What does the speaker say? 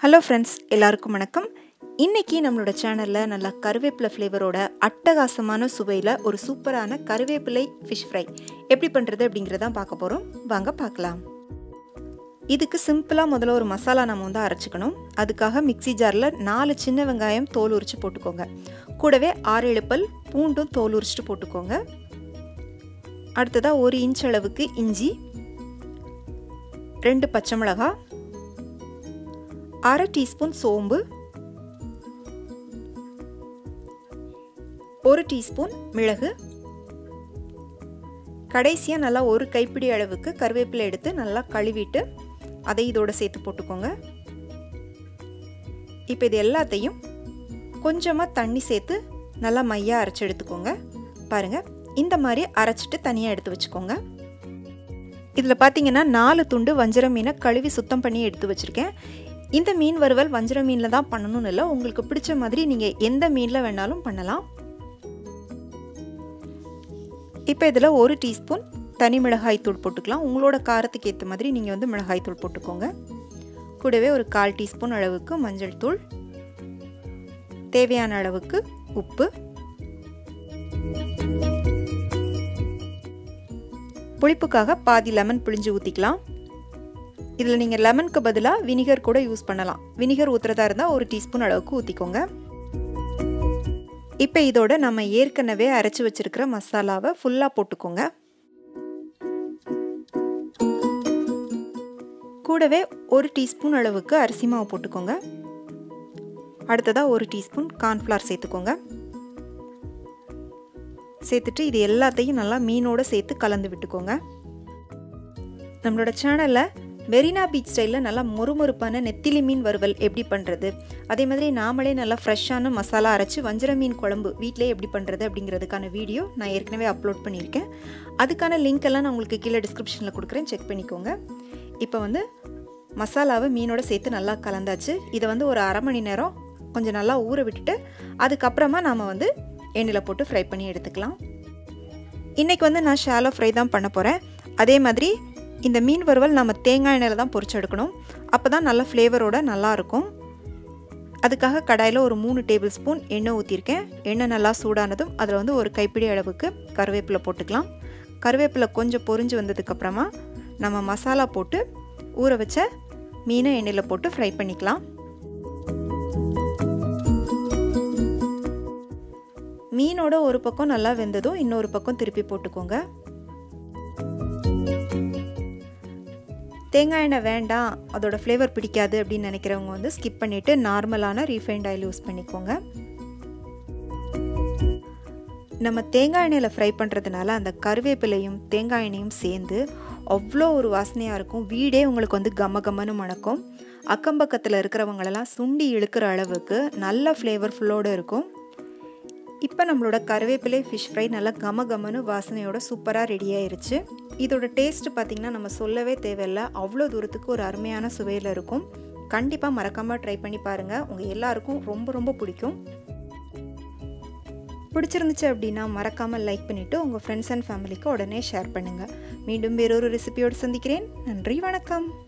hello friends எல்லாருக்கும் வணக்கம் இன்னைக்கு நம்மளோட சேனலில் நல்லா கருவேப்பிலை ஃப்ளேவரோட அட்டகாசமான சுவையில் ஒரு சூப்பரான கருவேப்பிலை ஃபிஷ் ஃப்ரை எப்படி பண்ணுறது அப்படிங்கிறதான் பார்க்க போகிறோம் வாங்க பார்க்கலாம் இதுக்கு சிம்பிளாக முதல்ல ஒரு மசாலா நம்ம வந்து அரைச்சிக்கணும் அதுக்காக மிக்சி ஜாரில் நாலு சின்ன வெங்காயம் தோல் உரித்து போட்டுக்கோங்க கூடவே ஆறு எழுப்பல் பூண்டும் தோல் உரிச்சிட்டு போட்டுக்கோங்க அடுத்ததாக ஒரு இன்ச் அளவுக்கு இஞ்சி ரெண்டு பச்சை மிளகா அரை டீஸ்பூன் சோம்பு ஒரு டீஸ்பூன் மிளகு கடைசியாக நல்லா ஒரு கைப்பிடி அளவுக்கு கருவேப்பிலை எடுத்து நல்லா கழுவிட்டு அதை இதோட சேர்த்து போட்டுக்கோங்க இப்போ இது எல்லாத்தையும் கொஞ்சமாக தண்ணி சேர்த்து நல்லா மையாக அரைச்சி எடுத்துக்கோங்க பாருங்கள் இந்த மாதிரி அரைச்சிட்டு தனியாக எடுத்து வச்சுக்கோங்க இதில் பார்த்தீங்கன்னா நாலு துண்டு வஞ்சர மீனை கழுவி சுத்தம் பண்ணி எடுத்து வச்சுருக்கேன் இந்த மீன் வறுவல் வஞ்சர மீனில் தான் பண்ணணும்னு இல்லை உங்களுக்கு பிடிச்ச மாதிரி நீங்கள் எந்த மீனில் வேணாலும் பண்ணலாம் இப்போ இதில் ஒரு டீஸ்பூன் தனி மிளகாய் தூள் போட்டுக்கலாம் உங்களோட காரத்துக்கு ஏற்ற மாதிரி நீங்கள் வந்து மிளகாய் தூள் போட்டுக்கோங்க கூடவே ஒரு கால் டீஸ்பூன் அளவுக்கு மஞ்சள் தூள் தேவையான அளவுக்கு உப்பு புளிப்புக்காக பாதி லெமன் பிழிஞ்சு ஊற்றிக்கலாம் இதில் நீங்கள் லெமனுக்கு பதிலாக வினிகர் கூட யூஸ் பண்ணலாம் வினிகர் ஊற்றுறதா இருந்தால் ஒரு டீஸ்பூன் அளவுக்கு ஊற்றிக்கோங்க இப்போ இதோட நம்ம ஏற்கனவே அரைச்சி வச்சுருக்கிற மசாலாவை ஃபுல்லாக போட்டுக்கோங்க கூடவே ஒரு டீஸ்பூன் அளவுக்கு அரிசி மாவு போட்டுக்கோங்க அடுத்ததாக ஒரு டீஸ்பூன் கார்ன்ஃப்ளவர் சேர்த்துக்கோங்க சேர்த்துட்டு இது எல்லாத்தையும் நல்லா மீனோடு சேர்த்து கலந்து விட்டுக்கோங்க நம்மளோட சேனலில் மெரினா பீச் ஸ்டைலில் நல்லா மொறுமொறுப்பான நெத்திலி மீன் வறுவல் எப்படி பண்ணுறது அதே மாதிரி நாமளே நல்லா ஃப்ரெஷ்ஷான மசாலா அரைச்சி வஞ்சர மீன் குழம்பு வீட்டிலே எப்படி பண்ணுறது அப்படிங்கிறதுக்கான வீடியோ நான் ஏற்கனவே அப்லோட் பண்ணியிருக்கேன் அதுக்கான லிங்க் எல்லாம் நான் உங்களுக்கு கீழே டிஸ்கிரிப்ஷனில் கொடுக்குறேன் செக் பண்ணிக்கோங்க இப்போ வந்து மசாலாவை மீனோட சேர்த்து நல்லா கலந்தாச்சு இதை வந்து ஒரு அரை மணி நேரம் கொஞ்சம் நல்லா ஊற விட்டுட்டு அதுக்கப்புறமா நாம் வந்து எண்ணெயில் போட்டு ஃப்ரை பண்ணி எடுத்துக்கலாம் இன்றைக்கி வந்து நான் ஷாலோ ஃப்ரை தான் பண்ண போகிறேன் அதே மாதிரி இந்த மீன் வறுவல் நம்ம தேங்காய் எண்ணெயில் தான் பொரிச்சு எடுக்கணும் அப்போ தான் நல்ல ஃப்ளேவரோட நல்லாயிருக்கும் அதுக்காக கடாயில் ஒரு மூணு டேபிள் ஸ்பூன் எண்ணெய் ஊற்றிருக்கேன் எண்ணெய் நல்லா சூடானதும் அதில் வந்து ஒரு கைப்பிடி அளவுக்கு கருவேப்பிலை போட்டுக்கலாம் கருவேப்பிலை கொஞ்சம் பொரிஞ்சு வந்ததுக்கப்புறமா நம்ம மசாலா போட்டு ஊற வச்ச மீனை எண்ணெயில் போட்டு ஃப்ரை பண்ணிக்கலாம் மீனோட ஒரு பக்கம் நல்லா வெந்ததும் இன்னொரு பக்கம் திருப்பி போட்டுக்கோங்க தேங்காய் எண்ணெய் வேண்டாம் அதோட ஃப்ளேவர் பிடிக்காது அப்படின்னு நினைக்கிறவங்க வந்து ஸ்கிப் பண்ணிவிட்டு நார்மலான ரீஃபைண்ட் ஆயில் யூஸ் பண்ணிக்கோங்க நம்ம தேங்காய் எண்ணெயில் ஃப்ரை பண்ணுறதுனால அந்த கருவேப்பிலையும் தேங்காய் எண்ணெயும் சேர்ந்து அவ்வளோ ஒரு வாசனையாக இருக்கும் வீடே உங்களுக்கு வந்து கம கமன்னு மணக்கும் அக்கம் பக்கத்தில் இருக்கிறவங்களெல்லாம் சுண்டி இழுக்கிற அளவுக்கு நல்ல ஃப்ளேவர்ஃபுல்லோடு இருக்கும் இப்போ நம்மளோட கருவேப்பிலை ஃபிஷ் ஃப்ரை நல்லா கம கமனு வாசனையோட சூப்பராக ரெடி ஆயிருச்சு இதோட டேஸ்ட் பார்த்திங்கன்னா நம்ம சொல்லவே தேவையில்லை அவ்வளோ தூரத்துக்கு ஒரு அருமையான சுவையில் இருக்கும் கண்டிப்பாக மறக்காமல் ட்ரை பண்ணி பாருங்கள் உங்கள் எல்லாருக்கும் ரொம்ப ரொம்ப பிடிக்கும் பிடிச்சிருந்துச்சு அப்படின்னா மறக்காமல் லைக் பண்ணிவிட்டு உங்கள் ஃப்ரெண்ட்ஸ் அண்ட் ஃபேமிலிக்கு உடனே ஷேர் பண்ணுங்கள் மீண்டும் வேறொரு ரெசிபியோடு சந்திக்கிறேன் நன்றி வணக்கம்